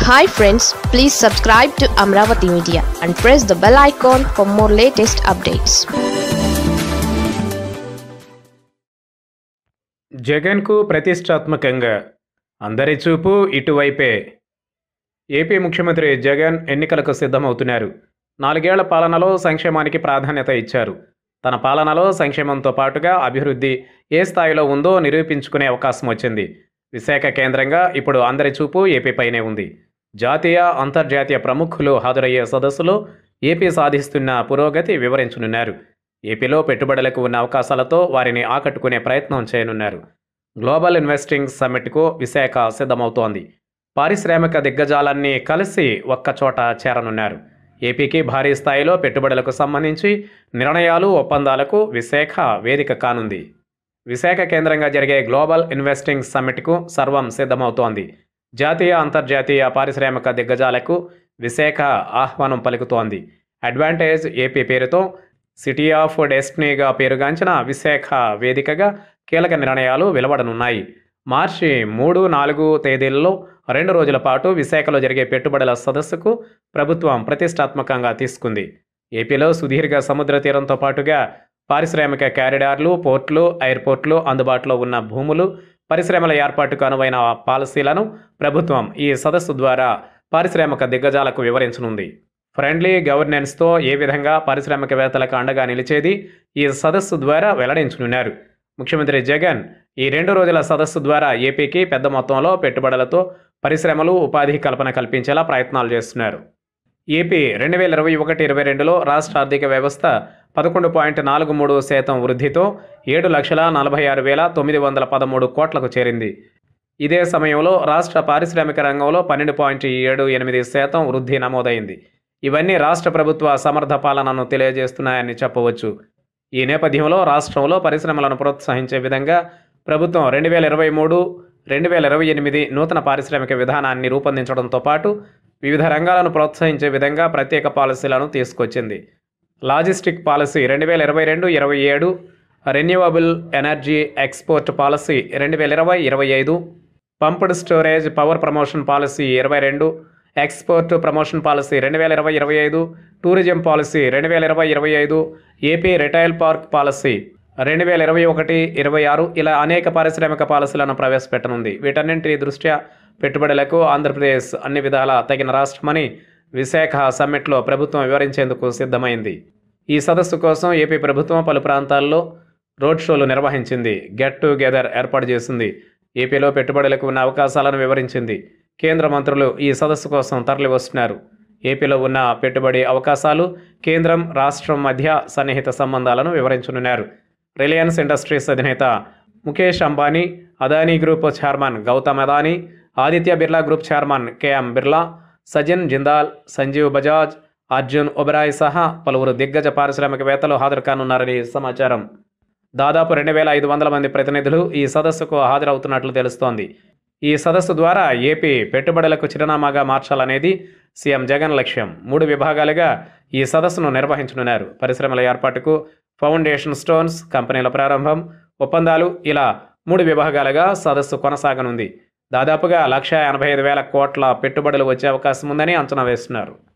hi friends please subscribe to Amaravati media and press the bell icon for more latest updates జగన్కు ప్రతిష్టాత్మకంగా అందరి చూపు ఇటువైపే AP ముఖ్యమంత్రి జగన్ ఎన్నికలకు సిద్ధమవుతున్నారు నాలుగేళ్ల పాలనలో సంక్షేమానికి ప్రాధాన్యత ఇచ్చారు తన పాలనలో సంక్షేమంతో పాటుగా అభివృద్ధి ఏ స్థాయిలో ఉందో నిరూపించుకునే అవకాశం వచ్చింది విశాఖ కేంద్రంగా ఇప్పుడు అందరి చూపు ఏపీపైనే ఉంది జాతీయ అంతర్జాతీయ ప్రముఖులు హాజరయ్యే సదస్సులో ఏపీ సాధిస్తున్న పురోగతి వివరించనున్నారు ఏపీలో పెట్టుబడులకు ఉన్న అవకాశాలతో వారిని ఆకట్టుకునే ప్రయత్నం చేయనున్నారు గ్లోబల్ ఇన్వెస్టింగ్ సమ్మిట్కు విశాఖ సిద్ధమవుతోంది పారిశ్రామిక దిగ్గజాలన్నీ కలిసి ఒక్కచోట చేరనున్నారు ఏపీకి భారీ స్థాయిలో పెట్టుబడులకు సంబంధించి నిర్ణయాలు ఒప్పందాలకు విశాఖ వేదిక కానుంది విశాఖ కేంద్రంగా జరిగే గ్లోబల్ ఇన్వెస్టింగ్ సమ్మిట్కు సర్వం సిద్ధమవుతోంది జాతీయ అంతర్జాతీయ పారిశ్రామిక దిగ్గజాలకు విశాఖ ఆహ్వానం పలుకుతోంది అడ్వాంటేజ్ ఏపీ పేరుతో సిటీ ఆఫ్ డెస్టినీగా పేరుగాంచిన విశాఖ వేదికగా కీలక నిర్ణయాలు వెలువడనున్నాయి మార్చి మూడు నాలుగు తేదీల్లో రెండు రోజుల పాటు విశాఖలో జరిగే పెట్టుబడుల సదస్సుకు ప్రభుత్వం ప్రతిష్టాత్మకంగా తీసుకుంది ఏపీలో సుదీర్ఘ సముద్ర తీరంతో పాటుగా పారిశ్రామిక కారిడార్లు పోర్ట్లు ఎయిర్పోర్ట్లు అందుబాటులో ఉన్న భూములు పరిశ్రమల ఏర్పాటుకు అనువైన పాలసీలను ప్రభుత్వం ఈ సదస్సు ద్వారా పారిశ్రామిక దిగ్గజాలకు వివరించనుంది ఫ్రెండ్లీ గవర్నెన్స్తో ఏ విధంగా పారిశ్రామికవేత్తలకు అండగా నిలిచేది ఈ సదస్సు ద్వారా వెల్లడించనున్నారు ముఖ్యమంత్రి జగన్ ఈ రెండు రోజుల సదస్సు ద్వారా ఏపీకి పెద్ద మొత్తంలో పెట్టుబడులతో పరిశ్రమలు ఉపాధి కల్పన కల్పించేలా ప్రయత్నాలు చేస్తున్నారు ఏపీ రెండు వేల ఇరవై ఒకటి ఇరవై రెండులో రాష్ట్ర ఆర్థిక వ్యవస్థ పదకొండు పాయింట్ నాలుగు మూడు శాతం వృద్ధితో ఏడు లక్షల నలభై ఆరు వేల తొమ్మిది వందల పదమూడు కోట్లకు చేరింది ఇదే సమయంలో రాష్ట్ర పారిశ్రామిక రంగంలో పన్నెండు పాయింట్ ఏడు ఎనిమిది శాతం వృద్ధి నమోదైంది ఇవన్నీ రాష్ట్ర ప్రభుత్వ సమర్థ పాలనను తెలియజేస్తున్నాయని చెప్పవచ్చు ఈ నేపథ్యంలో రాష్ట్రంలో పరిశ్రమలను ప్రోత్సహించే విధంగా ప్రభుత్వం రెండు వేల ఇరవై మూడు రెండు వేల ఇరవై ఎనిమిది నూతన పారిశ్రామిక విధానాన్ని రూపొందించడంతో పాటు వివిధ రంగాలను ప్రోత్సహించే విధంగా ప్రత్యేక పాలసీలను తీసుకొచ్చింది లాజిస్టిక్ పాలసీ రెండు వేల ఇరవై రెండు ఇరవై ఏడు రెన్యూవబుల్ ఎనర్జీ ఎక్స్పోర్ట్ పాలసీ రెండు వేల ఇరవై ఇరవై ఐదు pumped storage power promotion policy ఇరవై రెండు ఎక్స్పోర్ట్ ప్రమోషన్ పాలసీ రెండు వేల ఇరవై ఇరవై ఐదు టూరిజం పాలసీ రెండు వేల ఇరవై ఇరవై ఐదు ఏపీ రిటైల్ పార్క్ పాలసీ రెండు వేల ఇరవై ఒకటి ఇరవై ఆరు ఇలా అనేక పారిశ్రామిక పాలసీలను ప్రవేశపెట్టనుంది వీటన్నింటి దృష్ట్యా పెట్టుబడులకు ఆంధ్రప్రదేశ్ అన్ని విధాల తగిన రాష్ట్రమని విశాఖ సమ్మిట్లో ప్రభుత్వం వివరించేందుకు సిద్ధమైంది ఈ సదస్సు కోసం ఏపీ ప్రభుత్వం పలు ప్రాంతాల్లో రోడ్ షోలు నిర్వహించింది గెట్ టుగెదర్ ఏర్పాటు చేసింది ఏపీలో పెట్టుబడులకు ఉన్న అవకాశాలను వివరించింది కేంద్ర మంత్రులు ఈ సదస్సు కోసం తరలి వస్తున్నారు ఏపీలో ఉన్న పెట్టుబడి అవకాశాలు కేంద్రం రాష్ట్రం మధ్య సన్నిహిత సంబంధాలను వివరించనున్నారు రిలయన్స్ ఇండస్ట్రీస్ అధినేత Mukesh Ambani Adani group chairman Gautam Adani Aditya Birla group chairman KM Birla Sajjan Jindal Sanjiv Bajaj Arjun Oberoi సహా పలువురు దిగ్గజ పారిశ్రామికవేత్తలు హాజరు కానున్నారని సమాచారం దాదాపు రెండు వేల ఐదు వందల మంది ప్రతినిధులు ఈ సదస్సుకు హాజరవుతున్నట్లు తెలుస్తోంది ఈ సదస్సు ద్వారా ఏపీ పెట్టుబడులకు చిరునామాగా మార్చాలనేది సీఎం జగన్ లక్ష్యం మూడు విభాగాలుగా ఈ సదస్సును నిర్వహించనున్నారు పరిశ్రమల ఏర్పాటుకు ఫౌండేషన్ స్టోన్స్ కంపెనీల ప్రారంభం ఒప్పందాలు ఇలా మూడు విభాగాలుగా సదస్సు కొనసాగనుంది దాదాపుగా లక్ష ఎనభై ఐదు వేల కోట్ల పెట్టుబడులు వచ్చే అవకాశం ఉందని అంచనా వేస్తున్నారు